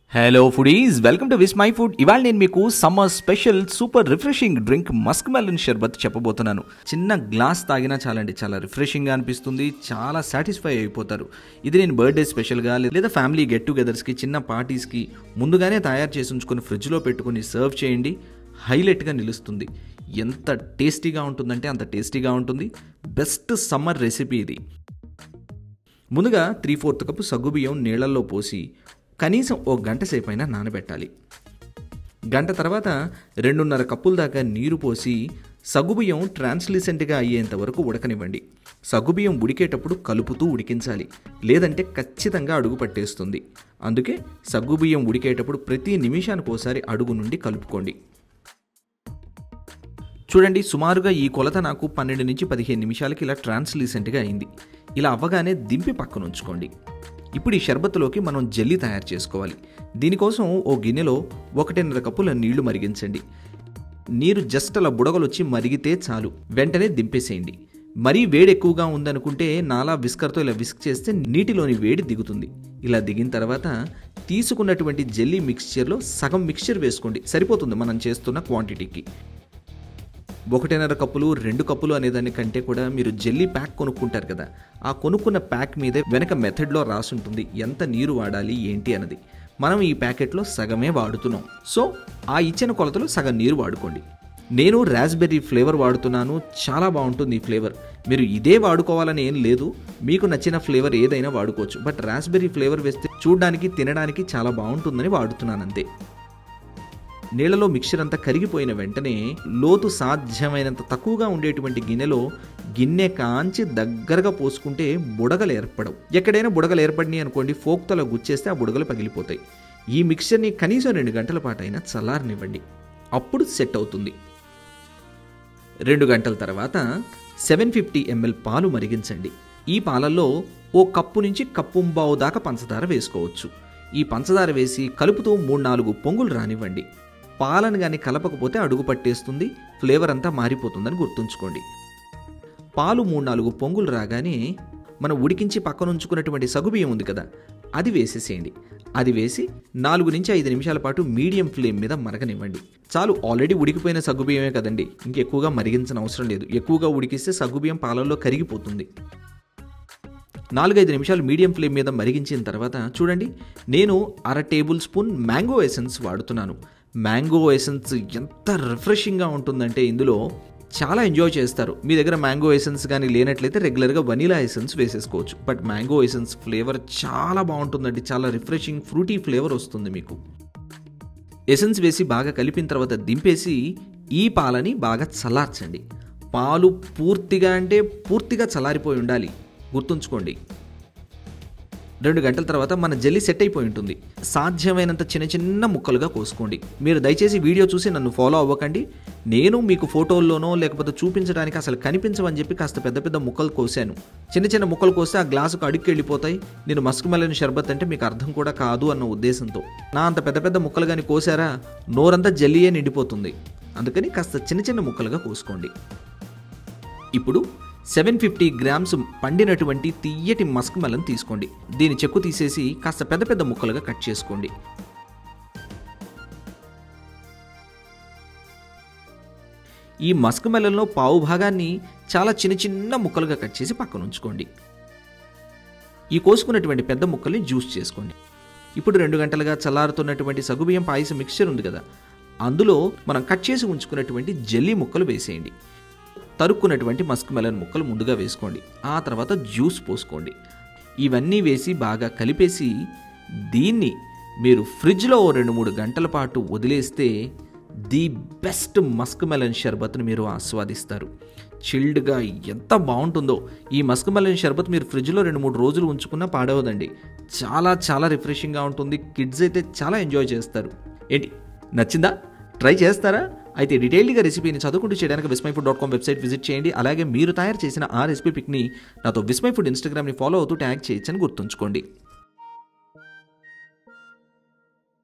hello foodies welcome to Vismai food ఇవాళ నేను మీకు summer special super refreshing drink musk melon sharbat చెప్పబోతున్నాను చిన్న గ్లాస్ తాగినా చాలండి చాలా రిఫ్రెషింగ్గా అనిపిస్తుంది చాలా సాటిస్ఫై అయిపోతారు ఇది నేను బర్త్డే స్పెషల్గా లేదా ఫ్యామిలీ గెట్ టుగెదర్స్కి చిన్న పార్టీస్కి ముందుగానే తయారు చేసి ఉంచుకొని ఫ్రిడ్జ్లో పెట్టుకొని సర్వ్ చేయండి హైలైట్గా నిలుస్తుంది ఎంత టేస్టీగా ఉంటుందంటే అంత టేస్టీగా ఉంటుంది బెస్ట్ సమ్మర్ రెసిపీ ఇది ముందుగా త్రీ ఫోర్త్ కప్పు సగ్గుబియ్యం నీళ్ళల్లో పోసి కనీసం ఓ గంట సేపు అయినా నానబెట్టాలి గంట తర్వాత రెండున్నర కప్పుల దాకా నీరు పోసి సగ్గుబియ్యం ట్రాన్స్లిసెంట్గా అయ్యేంత వరకు ఉడకనివ్వండి సగ్గుబియ్యం ఉడికేటప్పుడు కలుపుతూ ఉడికించాలి లేదంటే ఖచ్చితంగా అడుగు పట్టేస్తుంది అందుకే సగ్గుబియ్యం ఉడికేటప్పుడు ప్రతి నిమిషానికి ఒకసారి అడుగు నుండి కలుపుకోండి చూడండి సుమారుగా ఈ కొలత నాకు పన్నెండు నుంచి పదిహేను నిమిషాలకి ఇలా ట్రాన్స్లీసెంట్గా అయింది ఇలా అవ్వగానే దింపి పక్కన ఉంచుకోండి ఇప్పుడు ఈ షర్బత్తులోకి మనం జెల్లీ తయారు చేసుకోవాలి దీనికోసం ఓ గిన్నెలో ఒకటిన్నర కప్పుల నీళ్లు మరిగించండి నీరు జస్ట్ అలా బుడగలు వచ్చి మరిగితే చాలు వెంటనే దింపేసేయండి మరీ వేడి ఎక్కువగా ఉందనుకుంటే నాలా విస్కర్తో ఇలా విస్క్ చేస్తే నీటిలోని వేడి దిగుతుంది ఇలా దిగిన తర్వాత తీసుకున్నటువంటి జెల్లీ మిక్స్చర్లో సగం మిక్స్చర్ వేసుకోండి సరిపోతుంది మనం చేస్తున్న క్వాంటిటీకి ఒకటిన్నర కప్పులు రెండు కప్పులు అనేదాని కంటే కూడా మీరు జెల్లీ ప్యాక్ కొనుక్కుంటారు కదా ఆ కొనుక్కున్న ప్యాక్ మీదే వెనక మెథడ్లో రాసుంటుంది ఎంత నీరు వాడాలి ఏంటి అన్నది మనం ఈ ప్యాకెట్లో సగమే వాడుతున్నాం సో ఆ ఇచ్చిన కొలతలో సగం నీరు వాడుకోండి నేను రాస్బెర్రీ ఫ్లేవర్ వాడుతున్నాను చాలా బాగుంటుంది ఈ ఫ్లేవర్ మీరు ఇదే వాడుకోవాలని ఏం లేదు మీకు నచ్చిన ఫ్లేవర్ ఏదైనా వాడుకోవచ్చు బట్ రాస్బెర్రీ ఫ్లేవర్ వేస్తే చూడడానికి తినడానికి చాలా బాగుంటుందని వాడుతున్నాను అంతే నీళ్లలో మిక్చర్ అంతా కరిగిపోయిన వెంటనే లోతు సాధ్యమైనంత తక్కువగా ఉండేటువంటి గిన్నెలో గిన్నె కాంచి దగ్గరగా పోసుకుంటే బుడగలు ఏర్పడవు ఎక్కడైనా బుడగలు ఏర్పడినాయి అనుకోండి ఫోక్తలో గుచ్చేస్తే ఆ బుడగలు పగిలిపోతాయి ఈ మిక్చర్ని కనీసం రెండు గంటల పాటు అయినా చల్లారనివ్వండి అప్పుడు సెట్ అవుతుంది రెండు గంటల తర్వాత సెవెన్ ఫిఫ్టీ ఎంఎల్ పాలు మరిగించండి ఈ పాలల్లో ఓ కప్పు నుంచి కప్పుంబావు దాకా పంచదార వేసుకోవచ్చు ఈ పంచదార వేసి కలుపుతూ మూడు నాలుగు పొంగులు రానివ్వండి పాలను కానీ కలపకపోతే అడుగు పట్టేస్తుంది ఫ్లేవర్ అంతా మారిపోతుందని గుర్తుంచుకోండి పాలు మూడు నాలుగు పొంగులు రాగానే మనం ఉడికించి పక్కన ఉంచుకున్నటువంటి సగుబియ్యం ఉంది కదా అది వేసేసేయండి అది వేసి నాలుగు నుంచి ఐదు నిమిషాల పాటు మీడియం ఫ్లేమ్ మీద మరగనివ్వండి చాలు ఆల్రెడీ ఉడికిపోయిన సగ్గుబియ్యమే కదండి ఇంకెక్కువగా మరిగించిన అవసరం లేదు ఎక్కువగా ఉడికిస్తే సగ్గుబియ్యం పాలల్లో కరిగిపోతుంది నాలుగైదు నిమిషాలు మీడియం ఫ్లేమ్ మీద మరిగించిన తర్వాత చూడండి నేను అర టేబుల్ స్పూన్ మ్యాంగో ఎసెన్స్ వాడుతున్నాను మ్యాంగో ఎసెన్స్ ఎంత రిఫ్రెషింగ్గా ఉంటుందంటే ఇందులో చాలా ఎంజాయ్ చేస్తారు మీ దగ్గర మ్యాంగో ఎసెన్స్ కానీ లేనట్లయితే రెగ్యులర్గా వనీలా ఎసెన్స్ వేసేసుకోవచ్చు బట్ మ్యాంగో ఎసెన్స్ ఫ్లేవర్ చాలా బాగుంటుందండి చాలా రిఫ్రెషింగ్ ఫ్రూటీ ఫ్లేవర్ వస్తుంది మీకు ఎసెన్స్ వేసి బాగా కలిపిన తర్వాత దింపేసి ఈ పాలని బాగా చల్లార్చండి పాలు పూర్తిగా అంటే పూర్తిగా చల్లారిపోయి ఉండాలి గుర్తుంచుకోండి రెండు గంటల తర్వాత మన జెల్లీ సెట్ అయిపోయి ఉంటుంది సాధ్యమైనంత చిన్న చిన్న ముక్కలుగా కోసుకోండి మీరు దయచేసి వీడియో చూసి నన్ను ఫాలో అవ్వకండి నేను మీకు ఫోటోల్లోనో లేకపోతే చూపించడానికి అసలు కనిపించవని చెప్పి కాస్త పెద్ద పెద్ద ముక్కలు కోసాను చిన్న చిన్న ముక్కలు కోస్తే ఆ గ్లాసుకు అడుక్కి వెళ్ళిపోతాయి నేను మస్క్ మెలన్ షర్బత్ అంటే మీకు అర్థం కూడా కాదు అన్న ఉద్దేశంతో నా అంత పెద్ద పెద్ద ముక్కలు కానీ కోసారా నోరంతా జెల్లీయే నిండిపోతుంది అందుకని కాస్త చిన్న చిన్న ముక్కలుగా కోసుకోండి ఇప్పుడు సెవెన్ ఫిఫ్టీ గ్రామ్స్ పండినటువంటి తీయటి మస్క్ మెలన్ తీసుకోండి దీని చెక్కు తీసేసి కాస్త పెద్ద పెద్ద ముక్కలుగా కట్ చేసుకోండి ఈ మస్క్ మెలన్లో పావు భాగాన్ని చాలా చిన్న చిన్న ముక్కలుగా కట్ చేసి పక్కన ఉంచుకోండి ఈ కోసుకున్నటువంటి పెద్ద ముక్కల్ని జ్యూస్ చేసుకోండి ఇప్పుడు రెండు గంటలుగా చల్లారుతున్నటువంటి సగుబియ్యం పాయసం మిక్చర్ ఉంది కదా అందులో మనం కట్ చేసి ఉంచుకున్నటువంటి జెల్లీ ముక్కలు వేసేయండి తరుక్కున్నటువంటి మస్క్ మెలన్ ముక్కలు ముందుగా వేసుకోండి ఆ తర్వాత జ్యూస్ పోసుకోండి ఇవన్నీ వేసి బాగా కలిపేసి దీన్ని మీరు ఫ్రిడ్జ్లో ఓ రెండు మూడు గంటల పాటు వదిలేస్తే ది బెస్ట్ మస్క్ మెలన్ షర్బత్ను మీరు ఆస్వాదిస్తారు చిల్డ్గా ఎంత బాగుంటుందో ఈ మస్క్ మెలన్ షర్బత్ మీరు ఫ్రిడ్జ్లో రెండు మూడు రోజులు ఉంచుకున్నా పాడవదండి చాలా చాలా రిఫ్రెషింగ్గా ఉంటుంది కిడ్స్ అయితే చాలా ఎంజాయ్ చేస్తారు ఏంటి నచ్చిందా ట్రై చేస్తారా అయితే డీటెయిల్గా రెసిపీని చదువుకుంటూ చేయడానికి Vismai food dot com website visit చేయండి అలాగే మీరు తయారు చేసిన ఆ రెసిపీ పిక్ని నాతో విస్మై ఫుడ్ ఇన్స్టాగ్రామ్ని ఫాలో అవుతూ ట్యాగ్ చేయొచ్చని గుర్తుంచుకోండి